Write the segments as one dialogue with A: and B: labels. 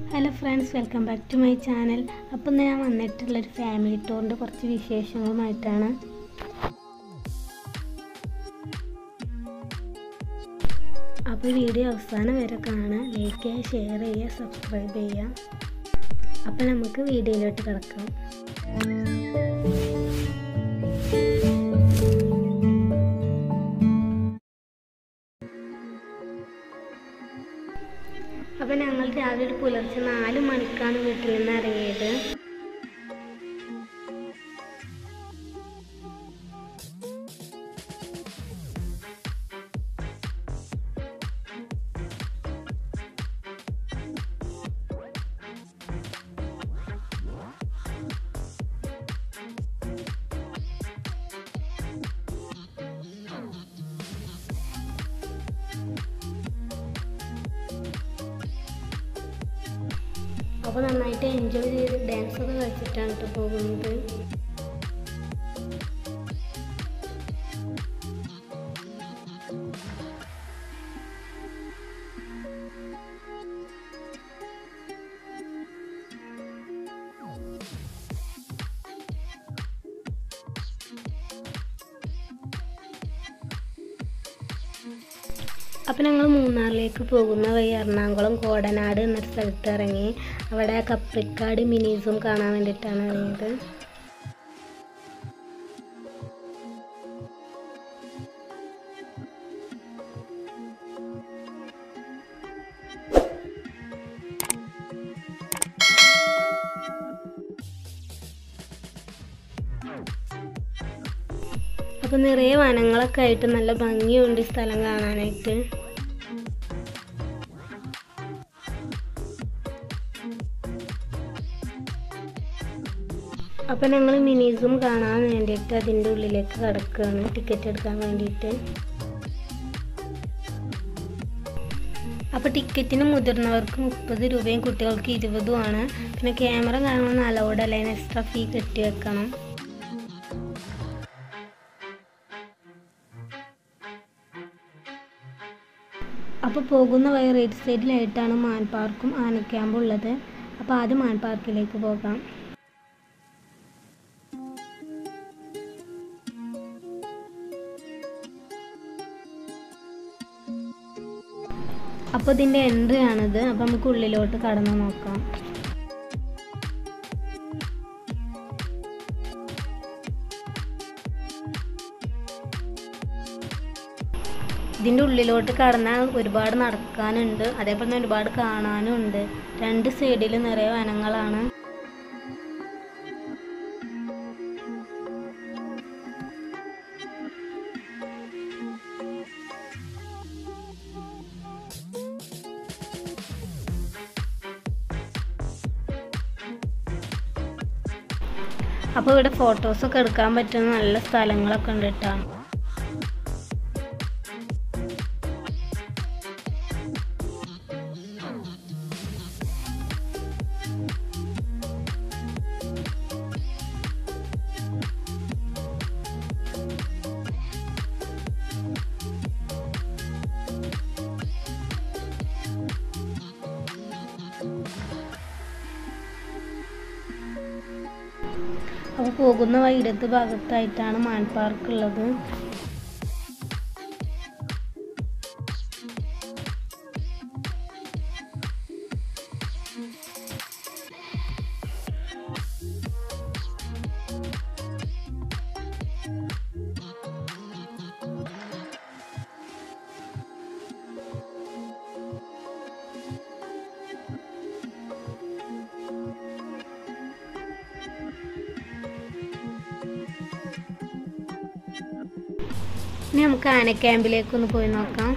A: hello friends welcome back to my channel അപ്പം ഞാൻ വന്നിട്ടുള്ളൊരു family ടൂറിൻ്റെ കുറച്ച് വിശേഷങ്ങളുമായിട്ടാണ് അപ്പോൾ വീഡിയോ അവസാനം വരെ കാണാം ലൈക്ക് ചെയ്യുക ഷെയർ ചെയ്യുക സബ്സ്ക്രൈബ് ചെയ്യുക അപ്പോൾ നമുക്ക് വീഡിയോയിലോട്ട് കിടക്കാം അപ്പോൾ ഞങ്ങൾ രാവിലെ ഒരു പുലർച്ചെ നാല് മണിക്കാണ് വീട്ടിൽ നിന്ന് ഇറങ്ങിയത് അപ്പോൾ നന്നായിട്ട് എൻജോയ് ചെയ്ത് ഡാൻസ് ഒക്കെ കളിച്ചിട്ടാണ് കേട്ടോ പോകുന്നത് അപ്പം ഞങ്ങൾ മൂന്നാറിലേക്ക് പോകുന്ന വഴി എറണാകുളം കോടനാട് എന്നൊരു സ്ഥലത്ത് ഇറങ്ങി അവിടെ കപ്രിക്കാട് മിനീസും കാണാൻ വേണ്ടിയിട്ടാണ് ഇറങ്ങിയത് അപ്പം നിറയെ വനങ്ങളൊക്കെ ആയിട്ട് നല്ല ഭംഗിയുണ്ട് ഈ സ്ഥലം കാണാനായിട്ട് അപ്പം ഞങ്ങൾ മിനീസും കാണാൻ വേണ്ടിയിട്ട് അതിൻ്റെ ഉള്ളിലേക്ക് കിടക്കുകയാണ് ടിക്കറ്റ് എടുക്കാൻ വേണ്ടിയിട്ട് അപ്പോൾ ടിക്കറ്റിന് മുതിർന്നവർക്ക് മുപ്പത് രൂപയും കുട്ടികൾക്ക് ഇരുപതുമാണ് പിന്നെ ക്യാമറ കാണുന്ന അലൗഡ് അല്ല അതിന് എക്സ്ട്രാ ഫീ കെട്ടി വെക്കണം അപ്പോൾ പോകുന്ന വഴി റൈറ്റ് സൈഡിലായിട്ടാണ് മാൻ പാർക്കും ആനക്യാമ്പും ഉള്ളത് അപ്പോൾ ആദ്യം മാൻ പാർക്കിലേക്ക് പോകാം അപ്പോൾ ഇതിൻ്റെ എൻട്രി ആണിത് അപ്പോൾ നമുക്ക് ഉള്ളിലോട്ട് കടന്നു നോക്കാം ഇതിൻ്റെ ഉള്ളിലോട്ട് കടന്നാൽ ഒരുപാട് നടക്കാനുണ്ട് അതേപോലെ തന്നെ ഒരുപാട് കാണാനും ഉണ്ട് രണ്ട് സൈഡിൽ നിറയെ വനങ്ങളാണ് അപ്പോൾ ഇവിടെ ഫോട്ടോസൊക്കെ എടുക്കാൻ പറ്റുന്ന നല്ല സ്ഥലങ്ങളൊക്കെ ഉണ്ട് കേട്ടോ അപ്പോൾ പോകുന്ന വഴി ഇടത് ഭാഗത്തായിട്ടാണ് മാൻ പാർക്ക് ഉള്ളത് ഇനി നമുക്ക് ആന ക്യാമ്പിലേക്ക് ഒന്ന് പോയി നോക്കാം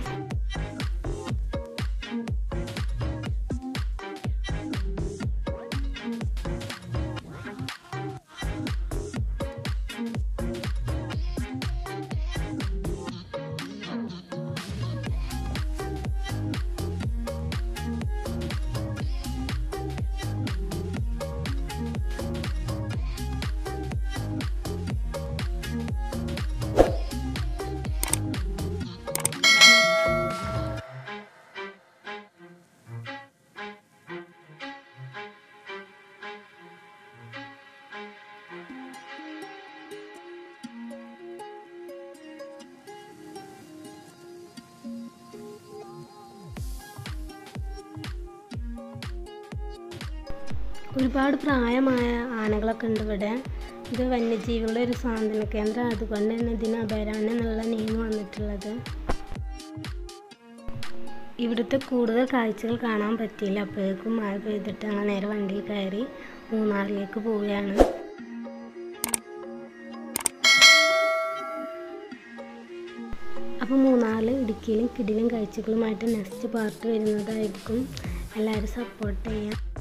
A: ഒരുപാട് പ്രായമായ ആനകളൊക്കെ ഉണ്ട് ഇവിടെ ഇത് വന്യജീവികളുടെ ഒരു സാന്ത്വന കേന്ദ്രം അതുകൊണ്ട് തന്നെ ഇതിന് അഭയാരണ്യം എന്നുള്ള നെയിം വന്നിട്ടുള്ളത് ഇവിടുത്തെ കൂടുതൽ കാഴ്ചകൾ കാണാൻ പറ്റിയില്ല അപ്പോഴേക്കും മഴ പെയ്തിട്ട് ഞങ്ങൾ നേരെ വണ്ടിയിൽ കയറി മൂന്നാറിലേക്ക് പോവുകയാണ് അപ്പോൾ മൂന്നാറിൽ ഇടുക്കിയിലും കിടിലും കാഴ്ചകളുമായിട്ട് നെക്സ്റ്റ് പാർട്ട് വരുന്നതായിരിക്കും എല്ലാവരും സപ്പോർട്ട് ചെയ്യാം